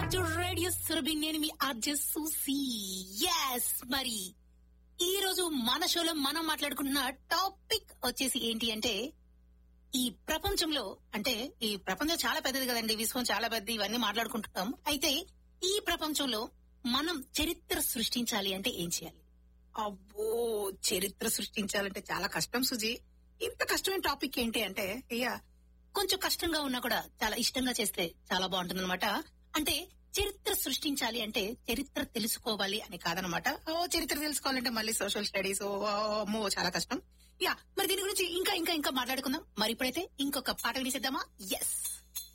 to radio Surabhi నేను మీ RJ సూసి yes మరి ఈ రోజు మన షోలో మనం మాట్లాడుకుంటున్న టాపిక్ వచ్చేసి ఏంటి అంటే ఈ ప్రపంచంలో అంటే ఈ ప్రపంచం చాలా పెద్దది కదండి విశ్వం చాలా పెద్దది ఇవన్నీ మాట్లాడుకుంటున్నాం అయితే ఈ ప్రపంచంలో మనం చరిత్ర సృష్టించాలి అంటే ఏం చేయాలి అబ్బో చరిత్ర సృష్టించాలంటే చాలా కష్టం సుజీ ఇంత కష్టమైన టాపిక్ ఏంటి అంటే ఇక కొంచెం కష్టంగా ఉన్నా కూడా చాలా ఇష్టంగా చేస్తే చాలా బాగుంటుంది అనమాట అంటే చరిత్ర సృష్టించాలి అంటే చరిత్ర తెలుసుకోవాలి అని కాదనమాట ఓ చరిత్ర తెలుసుకోవాలంటే మళ్ళీ సోషల్ స్టడీస్ ఓ అమ్మో చాలా కష్టం యా మరి దీని గురించి ఇంకా ఇంకా ఇంకా మాట్లాడుకుందాం మరి ఇప్పుడైతే ఇంకొక పాట వినేసేద్దామా ఎస్